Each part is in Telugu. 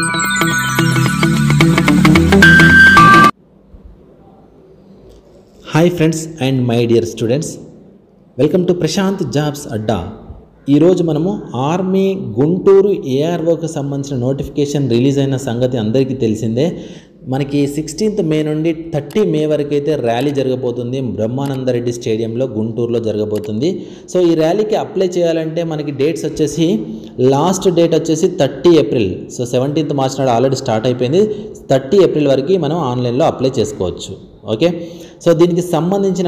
hi friends and my dear students welcome to Prashant jobs Adda ఈరోజు మనము ఆర్మీ గుంటూరు ఏఆర్ఓకి సంబంధించిన నోటిఫికేషన్ రిలీజ్ అయిన సంగతి అందరికీ తెలిసిందే మనకి సిక్స్టీన్త్ మే నుండి థర్టీ మే వరకు అయితే ర్యాలీ జరగబోతుంది బ్రహ్మానందరెడ్డి స్టేడియంలో గుంటూరులో జరగబోతుంది సో ఈ ర్యాలీకి అప్లై చేయాలంటే మనకి డేట్స్ వచ్చేసి లాస్ట్ డేట్ వచ్చేసి thirty April so seventeenth March నాడు ఆల్రెడీ స్టార్ట్ అయిపోయింది థర్టీ ఏప్రిల్ వరకు మనం ఆన్లైన్లో అప్లై చేసుకోవచ్చు ఓకే సో దీనికి సంబంధించిన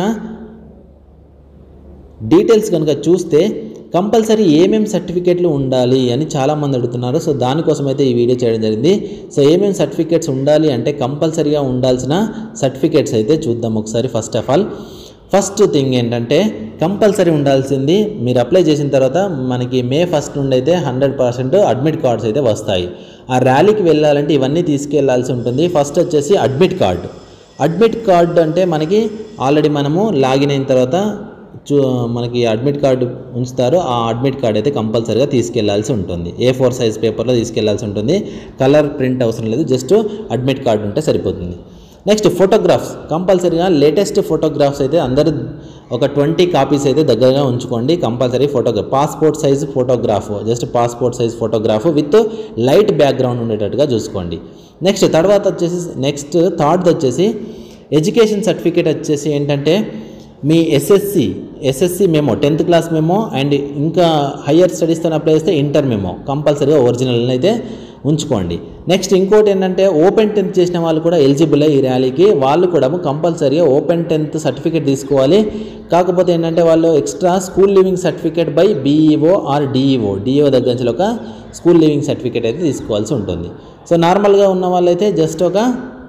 డీటెయిల్స్ కనుక చూస్తే కంపల్సరీ ఏమేం సర్టిఫికేట్లు ఉండాలి అని చాలామంది అడుగుతున్నారు సో దానికోసం అయితే ఈ వీడియో చేయడం జరిగింది సో ఏమేం సర్టిఫికేట్స్ ఉండాలి అంటే కంపల్సరీగా ఉండాల్సిన సర్టిఫికేట్స్ అయితే చూద్దాం ఒకసారి first of all first thing ఏంటంటే కంపల్సరీ ఉండాల్సింది మీరు అప్లై చేసిన తర్వాత మనకి మే ఫస్ట్ నుండి అయితే హండ్రెడ్ పర్సెంట్ అడ్మిట్ కార్డ్స్ అయితే వస్తాయి ఆ ర్యాలీకి వెళ్ళాలంటే ఇవన్నీ తీసుకెళ్లాల్సి ఉంటుంది ఫస్ట్ వచ్చేసి అడ్మిట్ కార్డు అడ్మిట్ కార్డు అంటే మనకి ఆల్రెడీ మనము లాగిన్ అయిన తర్వాత చూ మనకి అడ్మిట్ కార్డు ఉంచుతారు ఆ అడ్మిట్ కార్డ్ అయితే కంపల్సరీగా తీసుకెళ్లాల్సి ఉంటుంది ఏ ఫోర్ సైజ్ పేపర్లో తీసుకెళ్లాల్సి ఉంటుంది కలర్ ప్రింట్ అవసరం లేదు జస్ట్ అడ్మిట్ కార్డు ఉంటే సరిపోతుంది నెక్స్ట్ ఫోటోగ్రాఫ్స్ కంపల్సరీగా లేటెస్ట్ ఫోటోగ్రాఫ్స్ అయితే అందరు ఒక ట్వంటీ కాపీస్ అయితే దగ్గరగా ఉంచుకోండి compulsory photograph passport size photograph just passport size photograph with light background ఉండేటట్టుగా చూసుకోండి నెక్స్ట్ తర్వాత వచ్చేసి నెక్స్ట్ థర్డ్ వచ్చేసి ఎడ్యుకేషన్ సర్టిఫికేట్ వచ్చేసి ఏంటంటే మీ SSC SSC memo tenth class memo and ఇంకా హయ్యర్ స్టడీస్తో అప్లై చేస్తే ఇంటర్ మెమో కంపల్సరీగా ఒరిజినల్ అయితే ఉంచుకోండి నెక్స్ట్ ఇంకోటి ఏంటంటే ఓపెన్ టెన్త్ చేసిన వాళ్ళు కూడా ఎలిజిబుల్ ఈ ర్యాలీకి వాళ్ళు కూడా కంపల్సరీగా ఓపెన్ టెన్త్ సర్టిఫికేట్ తీసుకోవాలి కాకపోతే ఏంటంటే వాళ్ళు extra school leaving certificate by BEO or DEO DEO దగ్గర నుంచి ఒక స్కూల్ లివింగ్ సర్టిఫికేట్ అయితే తీసుకోవాల్సి ఉంటుంది సో నార్మల్గా ఉన్న వాళ్ళైతే జస్ట్ ఒక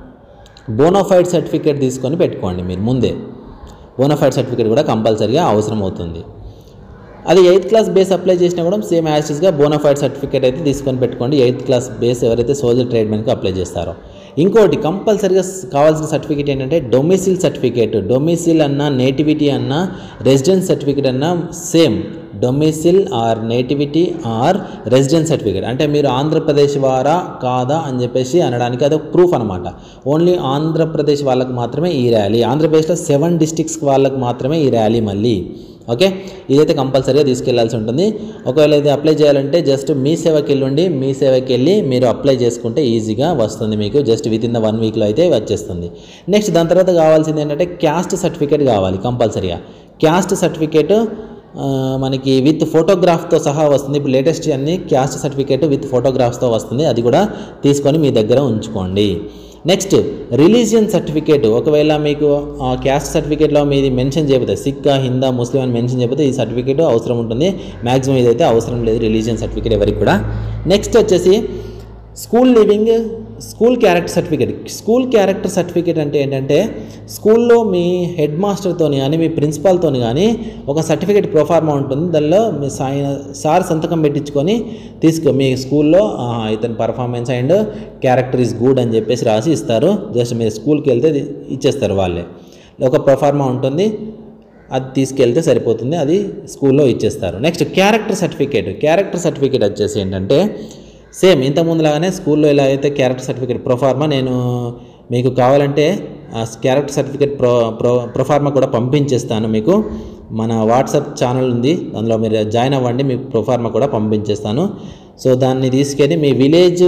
బోనోఫైడ్ సర్టిఫికేట్ తీసుకొని పెట్టుకోండి మీరు ముందే బోనోఫైడ్ సర్టిఫికేట్ కూడా కంపల్సరీగా అవసరం అవుతుంది అది ఎయిత్ క్లాస్ బేస్ అప్లై చేసినా కూడా సేమ్ యాసిస్గా బోనోఫైడ్ సర్టిఫికేట్ అయితే తీసుకొని పెట్టుకోండి ఎయిత్ క్లాస్ బేస్ ఎవరైతే సోల్జర్ ట్రేడ్మెన్కి అప్లై చేస్తారో ఇంకోటి కంపల్సరీగా కావాల్సిన సర్టిఫికేట్ ఏంటంటే డొమిసిల్ సర్టిఫికేట్ డొమిసిల్ అన్న నేటివిటీ అన్న రెసిడెన్స్ సర్టిఫికేట్ అన్న same domicile or nativity or residence certificate అంటే మీరు ఆంధ్రప్రదేశ్ వారా కాదా అని చెప్పేసి అనడానికి అది ప్రూఫ్ అనమాట ఓన్లీ ఆంధ్రప్రదేశ్ వాళ్ళకి మాత్రమే ఈ ర్యాలీ ఆంధ్రప్రదేశ్లో సెవెన్ డిస్టిక్స్ వాళ్ళకి మాత్రమే ఈ ర్యాలీ మళ్ళీ ఓకే ఇదైతే కంపల్సరీగా తీసుకెళ్లాల్సి ఉంటుంది ఒకవేళ ఇది అప్లై చేయాలంటే జస్ట్ మీ సేవకి వెళ్ళండి మీ సేవకి వెళ్ళి మీరు అప్లై చేసుకుంటే ఈజీగా వస్తుంది మీకు just within the one వీక్లో అయితే వచ్చేస్తుంది నెక్స్ట్ దాని తర్వాత కావాల్సింది ఏంటంటే క్యాస్ట్ సర్టిఫికేట్ కావాలి కంపల్సరీగా క్యాస్ట్ సర్టిఫికేట్ మనకి విత్ ఫోటోగ్రాఫ్తో సహా వస్తుంది ఇప్పుడు లేటెస్ట్ అన్ని క్యాస్ట్ సర్టిఫికేట్ విత్ ఫోటోగ్రాఫ్స్తో వస్తుంది అది కూడా తీసుకొని మీ దగ్గర ఉంచుకోండి నెక్స్ట్ రిలీజియన్ సర్టిఫికేట్ ఒకవేళ మీకు ఆ క్యాస్ట్ సర్టిఫికేట్లో మీది మెన్షన్ చేయకపోతే సిక్ హిందా ముస్లిం అని మెన్షన్ చేయకపోతే ఈ సర్టిఫికేట్ అవసరం ఉంటుంది మ్యాక్సిమం ఇదైతే అవసరం లేదు రిలీజియన్ సర్టిఫికేట్ ఎవరికి కూడా నెక్స్ట్ వచ్చేసి school leaving school character certificate school character certificate అంటే ఏంటంటే స్కూల్లో మీ హెడ్ మాస్టర్తో కానీ మీ ప్రిన్సిపాల్తో కానీ ఒక సర్టిఫికేట్ ప్రొఫార్మా ఉంటుంది దానిలో మీ సాయి సార్ సంతకం పెట్టించుకొని తీసుకో మీ స్కూల్లో ఇతని performance and character is good అని చెప్పేసి రాసి ఇస్తారు జస్ట్ మీరు స్కూల్కి వెళ్తే ఇచ్చేస్తారు వాళ్ళే ఒక ప్రొఫార్మా ఉంటుంది అది తీసుకెళ్తే సరిపోతుంది అది స్కూల్లో ఇచ్చేస్తారు next character certificate character certificate వచ్చేసి ఏంటంటే సేమ్ ఇంతకుముందు లాగానే స్కూల్లో ఎలా అయితే క్యారెక్టర్ సర్టిఫికేట్ ప్రొఫార్మా నేను మీకు కావాలంటే ఆ character certificate pro pro proforma కూడా పంపించేస్తాను మీకు మన వాట్సాప్ ఛానల్ ఉంది అందులో మీరు జాయిన్ అవ్వండి మీకు ప్రొఫార్మా కూడా పంపించేస్తాను సో దాన్ని తీసుకెళ్ళి మీ విలేజ్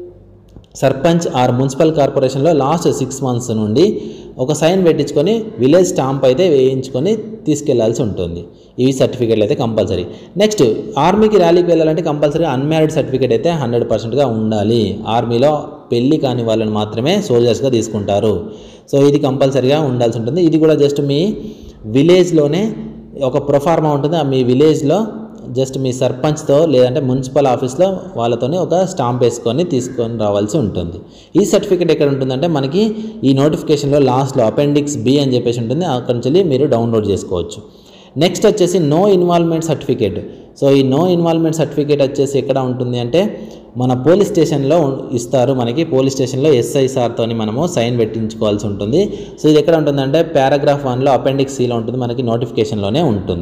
సర్పంచ్ ఆర్ మున్సిపల్ కార్పొరేషన్లో లాస్ట్ సిక్స్ మంత్స్ నుండి ఒక సైన్ పెట్టించుకొని విలేజ్ స్టాంప్ అయితే వేయించుకొని తీసుకెళ్లాల్సి ఉంటుంది ఈ సర్టిఫికేట్లు అయితే కంపల్సరీ నెక్స్ట్ ఆర్మీకి ర్యాలీకి వెళ్ళాలంటే కంపల్సరీ అన్మ్యారీడ్ సర్టిఫికేట్ అయితే హండ్రెడ్ పర్సెంట్గా ఉండాలి ఆర్మీలో పెళ్ళి కాని వాళ్ళని మాత్రమే సోల్జర్స్గా తీసుకుంటారు సో ఇది కంపల్సరీగా ఉండాల్సి ఉంటుంది ఇది కూడా జస్ట్ మీ విలేజ్లోనే ఒక ప్రొఫార్మా ఉంటుంది ఆ మీ విలేజ్లో జస్ట్ మీ సర్పంచ్తో లేదంటే మున్సిపల్ ఆఫీస్లో వాళ్ళతోనే ఒక స్టాంప్ వేసుకొని తీసుకొని రావాల్సి ఉంటుంది ఈ సర్టిఫికేట్ ఎక్కడ ఉంటుందంటే మనకి ఈ నోటిఫికేషన్లో లాస్ట్లో అపెండిక్స్ బి అని చెప్పేసి ఉంటుంది అక్కడి నుంచి మీరు డౌన్లోడ్ చేసుకోవచ్చు నెక్స్ట్ వచ్చేసి నో ఇన్వాల్వ్మెంట్ సర్టిఫికేట్ సో ఈ నో ఇన్వాల్వ్మెంట్ సర్టిఫికేట్ వచ్చేసి ఎక్కడ ఉంటుంది అంటే మన పోలీస్ స్టేషన్లో ఇస్తారు మనకి పోలీస్ స్టేషన్లో ఎస్ఐ సార్తో మనము సైన్ పెట్టించుకోవాల్సి ఉంటుంది సో ఇది ఎక్కడ ఉంటుందంటే పారాగ్రాఫ్ వన్లో అపెండిక్స్ సిలో ఉంటుంది మనకి నోటిఫికేషన్లోనే ఉంటుంది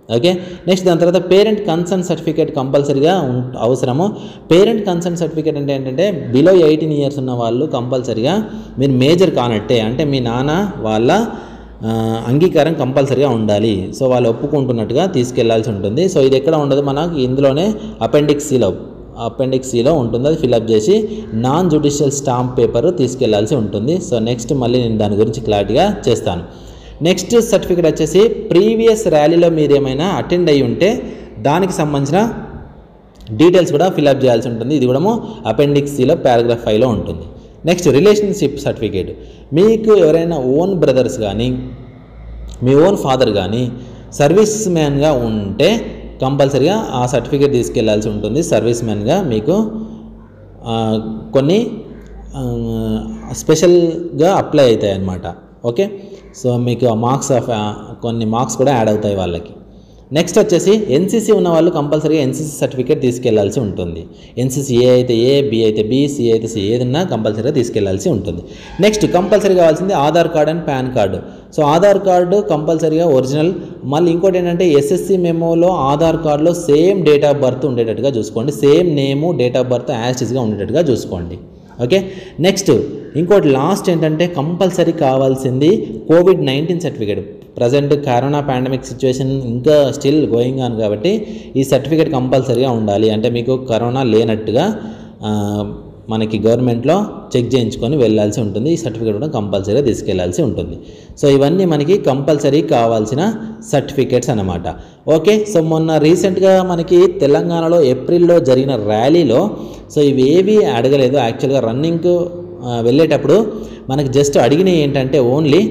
ఓకే నెక్స్ట్ దాని తర్వాత పేరెంట్ కన్సర్న్ సర్టిఫికేట్ కంపల్సరీగా ఉం- అవసరము పేరెంట్ కన్సర్న్ సర్టిఫికేట్ అంటే ఏంటంటే బిలో ఎయిటీన్ ఇయర్స్ ఉన్న వాళ్ళు కంపల్సరీగా మీరు మేజర్ కానట్టే అంటే మీ నాన్న వాళ్ళ ఆ, అంగీకారం కంపల్సరీగా ఉండాలి సో వాళ్ళు ఒప్పుకుంటున్నట్టుగా తీసుకెళ్లాల్సి ఉంటుంది సో ఇది ఎక్కడ ఉండదు మనకి ఇందులోనే అపెండిక్స్ సిలో అపెండిక్స్ సిలో ఉంటుంది అది ఫిలప్ చేసి నాన్ జుడిషియల్ స్టాంప్ పేపర్ తీసుకెళ్లాల్సి ఉంటుంది సో నెక్స్ట్ మళ్ళీ నేను దాని గురించి క్లారిటీగా చేస్తాను నెక్స్ట్ సర్టిఫికేట్ వచ్చేసి ప్రీవియస్ ర్యాలీలో మీరు ఏమైనా అటెండ్ అయ్యి ఉంటే దానికి సంబంధించిన డీటెయిల్స్ కూడా ఫిలప్ చేయాల్సి ఉంటుంది ఇది కూడా అపెండిక్స్ సిలో పారాగ్రాఫ్ ఫైవ్లో ఉంటుంది నెక్స్ట్ రిలేషన్షిప్ సర్టిఫికేట్ మీకు ఎవరైనా ఓన్ బ్రదర్స్ కానీ మీ ఓన్ ఫాదర్ కానీ సర్వీస్ మ్యాన్గా ఉంటే కంపల్సరీగా ఆ సర్టిఫికేట్ తీసుకెళ్లాల్సి ఉంటుంది సర్వీస్ మ్యాన్గా మీకు ఆ, కొన్ని ఆ, స్పెషల్గా అప్లై అవుతాయి అన్నమాట ఓకే సో మీకు మార్క్స్ ఆఫ్ కొన్ని మార్క్స్ కూడా యాడ్ అవుతాయి వాళ్ళకి నెక్స్ట్ వచ్చేసి ఎన్సీసీ ఉన్న వాళ్ళు కంపల్సరీగా ఎన్సీసీ సర్టిఫికేట్ తీసుకెళ్లాల్సి ఉంటుంది ఎన్సీసీ ఏ అయితే ఏ బి అయితే బి సి అయితే సి ఏది ఉన్నా కంపల్సరీగా తీసుకెళ్లాల్సి ఉంటుంది నెక్స్ట్ కంపల్సరీ కావాల్సింది Aadhaar card and PAN card so Aadhaar card కంపల్సరీగా ఒరిజినల్ మళ్ళీ ఇంకోటి ఏంటంటే ఎస్ఎస్సి మెమోలో ఆధార్ కార్డులో సేమ్ డేట్ ఆఫ్ బర్త్ ఉండేటట్టుగా చూసుకోండి same name date of birth యాస్టిస్గా ఉండేటట్టుగా చూసుకోండి ఓకే నెక్స్ట్ ఇంకోటి లాస్ట్ ఏంటంటే కంపల్సరీ కావాల్సింది covid nineteen certificate present corona pandemic situation ఇంకా స్టిల్ గోయింగ్ ఆన్ కాబట్టి ఈ సర్టిఫికేట్ కంపల్సరీగా ఉండాలి అంటే మీకు కరోనా లేనట్టుగా ఆ, మనకి గవర్నమెంట్లో చెక్ చేయించుకొని వెళ్ళాల్సి ఉంటుంది ఈ సర్టిఫికేట్ కూడా కంపల్సరీగా తీసుకెళ్లాల్సి ఉంటుంది సో ఇవన్నీ మనకి కంపల్సరీ కావాల్సిన సర్టిఫికేట్స్ అన్నమాట ఓకే సో మొన్న రీసెంట్గా మనకి తెలంగాణలో ఏప్రిల్లో జరిగిన ర్యాలీలో సో ఇవేవి అడగలేదు యాక్చువల్గా రన్నింగ్ వెళ్ళేటప్పుడు మనకి జస్ట్ అడిగినవి ఏంటంటే ఓన్లీ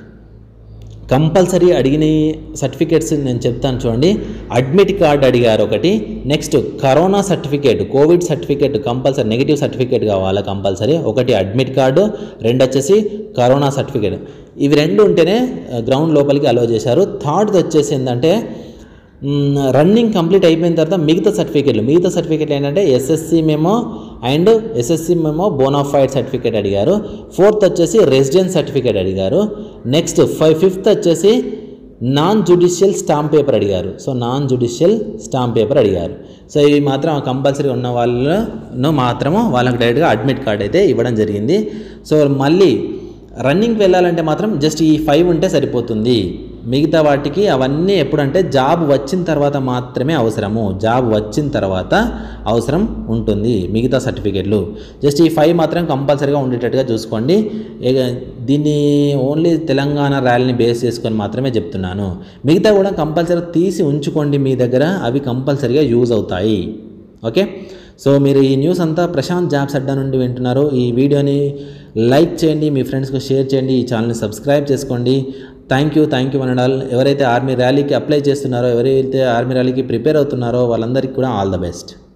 కంపల్సరీ అడిగిన సర్టిఫికేట్స్ నేను చెప్తాను చూడండి అడ్మిట్ కార్డ్ అడిగారు ఒకటి next corona certificate covid certificate compulsory negative certificate కావాలా కంపల్సరీ ఒకటి అడ్మిట్ కార్డు రెండు వచ్చేసి కరోనా సర్టిఫికేట్ ఇవి రెండు ఉంటేనే గ్రౌండ్ లోపలికి అలో చేశారు థర్డ్ది వచ్చేసి ఏంటంటే మ్, రన్నింగ్ కంప్లీట్ అయిపోయిన తర్వాత మిగతా సర్టిఫికేట్లు మిగతా సర్టిఫికేట్లు ఏంటంటే SSC memo and SSC memo bonafide certificate అడిగారు ఫోర్త్ వచ్చేసి రెసిడెన్స్ సర్టిఫికేట్ అడిగారు నెక్స్ట్ ఫైవ్ ఫిఫ్త్ వచ్చేసి నాన్ జుడిషియల్ స్టాంప్ పేపర్ అడిగారు so non judicial stamp paper అడిగారు సో ఇవి మాత్రం కంపల్సరీ ఉన్న వాళ్ళను మాత్రము వాళ్ళకి డైరెక్ట్గా అడ్మిట్ కార్డ్ అయితే ఇవ్వడం జరిగింది సో మళ్ళీ రన్నింగ్కి వెళ్ళాలంటే మాత్రం జస్ట్ ఈ ఫైవ్ ఉంటే సరిపోతుంది మిగతా వాటికి అవన్నీ ఎప్పుడంటే జాబ్ వచ్చిన తర్వాత మాత్రమే అవసరము జాబ్ వచ్చిన తర్వాత అవసరం ఉంటుంది మిగతా సర్టిఫికేట్లు జస్ట్ ఈ ఫైవ్ మాత్రం కంపల్సరీగా ఉండేటట్టుగా చూసుకోండి ఇక దీన్ని ఓన్లీ తెలంగాణ ర్యాలీని బేస్ చేసుకొని మాత్రమే చెప్తున్నాను మిగతా కూడా కంపల్సరీ తీసి ఉంచుకోండి మీ దగ్గర అవి కంపల్సరీగా యూజ్ అవుతాయి ఓకే సో మీరు ఈ న్యూస్ అంతా ప్రశాంత్ జాబ్స్ అడ్డా నుండి వింటున్నారు ఈ వీడియోని లైక్ చేయండి మీ ఫ్రెండ్స్కి షేర్ చేయండి ఈ ఛానల్ని సబ్స్క్రైబ్ చేసుకోండి థ్యాంక్ యూ థ్యాంక్ యూ అనడాల్ ఎవరైతే ఆర్మీ ర్యాలీకి అప్లై చేస్తున్నారో ఎవరైతే ఆర్మీ ర్యాలీకి ప్రిపేర్ అవుతున్నారో వాళ్ళందరికీ కూడా ఆల్ ద బెస్ట్